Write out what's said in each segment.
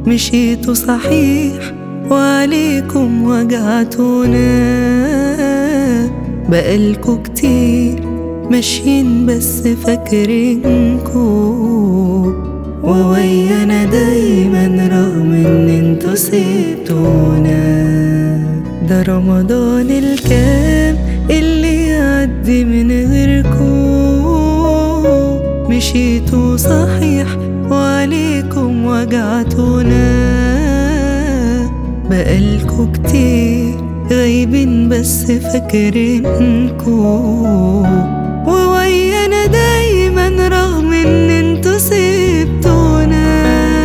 مشيتوا صحيح وعليكم وجعتونا بقالكوا كتير ماشيين بس فاكرينكو وويانا دايما رغم ان انتوا سبتونا ده رمضان الكام اللي يعدي من غيركو مشيتوا صحيح وعليكم وجعتونا بقالكوا كتير غايبين بس فاكرينكو وويانا دايما رغم ان انتوا سبتونا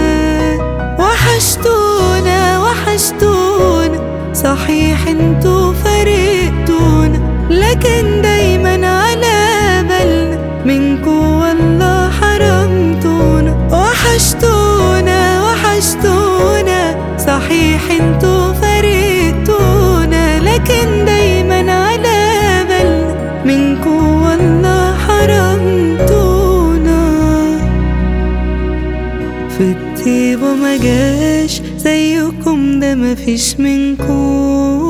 وحشتونا وحشتونا صحيح انتوا فرقتونا لكن دايما على بالنا منكو والله حرمتونا وحشتونا وحشتونا صحيح انتوا فرقتونا لكن دايما على بالنا منكو والله حرمتونا في الطيبة ما جاش زيكم ده مفيش منكو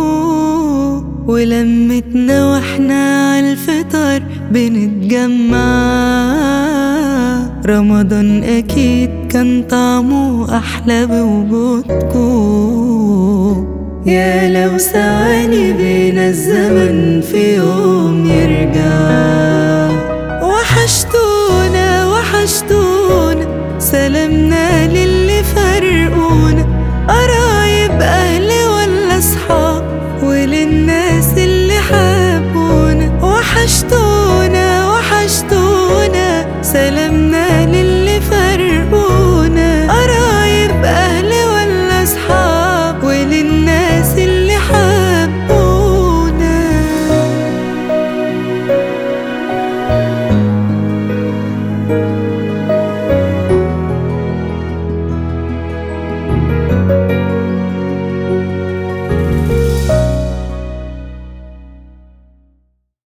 ولمتنا واحنا عالفطار بنتجمع رمضان اكيد كان طعمه احلى بوجودكو يا لو ثواني بينا الزمن في يوم يرجع وحشتونا وحشتونا